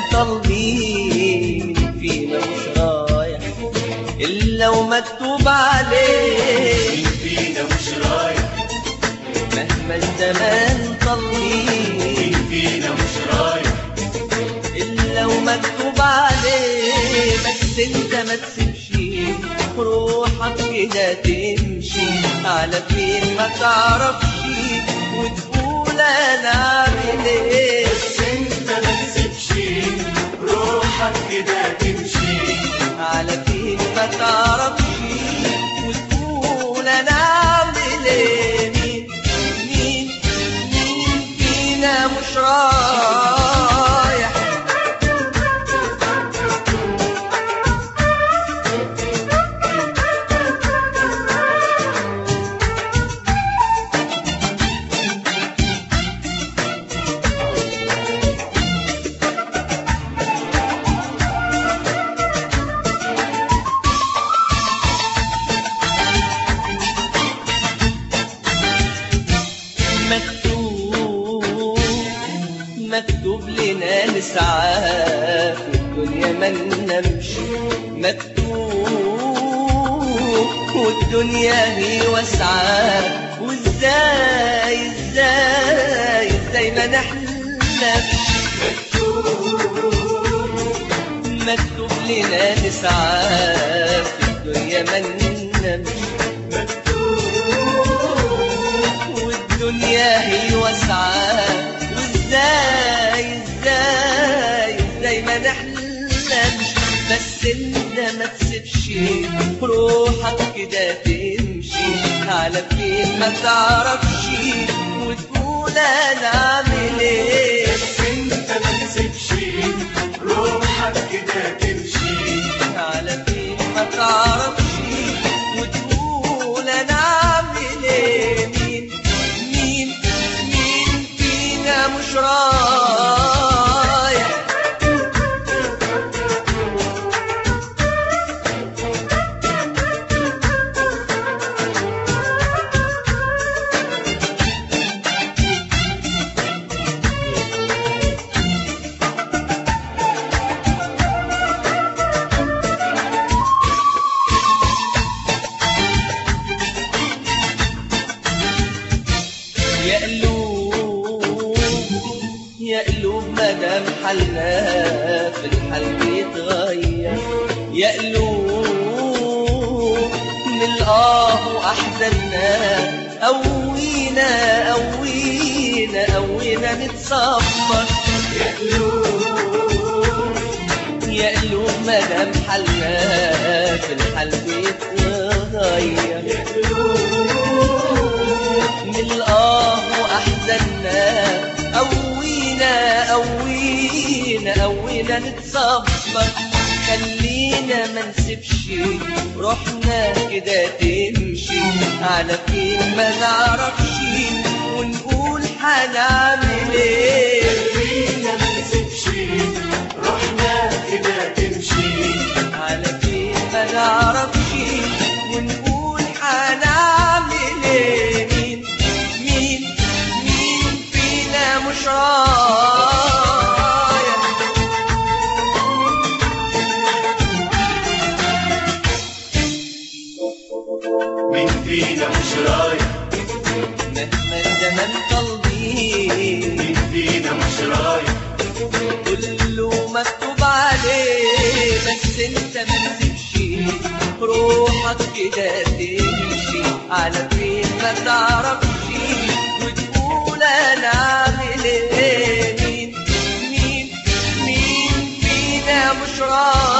طالبين فينا مش رايح إلا ومكتوب عليه مين فينا مش رايح مهما الزمان طالبين مين فينا مش رايح إلا ومكتوب عليه بس انت ما تسيبش روحك كده تمشي على فين ما تعرفش وتقول انا اعمل ايه بس انت ما تسيبش روحك كده تمشي على فين ما تعرفش وتقول انا اعمل ايه مين مين مين فينا مش رايح مكتوب مكتوب لنا نسعى في الدنيا ما ننامش مكتوب والدنيا هي واسعة وازاي ازاي ازاي ما نحلمش مكتوب لنا نسعى في الدنيا ما ننامش والدنيا هي واسعة وازاي ازاي ازاي ما نحلمش بس انت ما تسيبش روحك كده تمشي على فين ما تعرفش وتقول انا اعمل ايه بس انت ما تسيبش روحك كده تمشي على فين ما تعرفش وتقول انا اعمل ايه مين مين مين فينا مش رايح يا قلوب يا قلوب مدام حالنا في الحال بيتغير يا قلوب من الآه وأحزاننا قوينا قوينا قوينا نتصبر يا قلوب يا قلوب مدام حالنا في الحال بيتغير يا قلوب من الآه وأحزاننا قوينا قوينا قوينا نتصبر خلينا ما نسيبش روحنا كده تمشي على فين ما نعرفش ونقول هنعمل ايه فينا ما نسيبش روحنا كده تمشي على فين ما نعرفش ونقول هنعمل ايه مين مين مين فينا مش رايح مين فينا مش رايح مهما الزمن طالبين مين فينا مش رايح كله مكتوب عليه بس انت ما تسيبش روحك كده تمشي على فين ما تعرفش وتقول انا اعمل ايه مين مين مين فينا مش راضي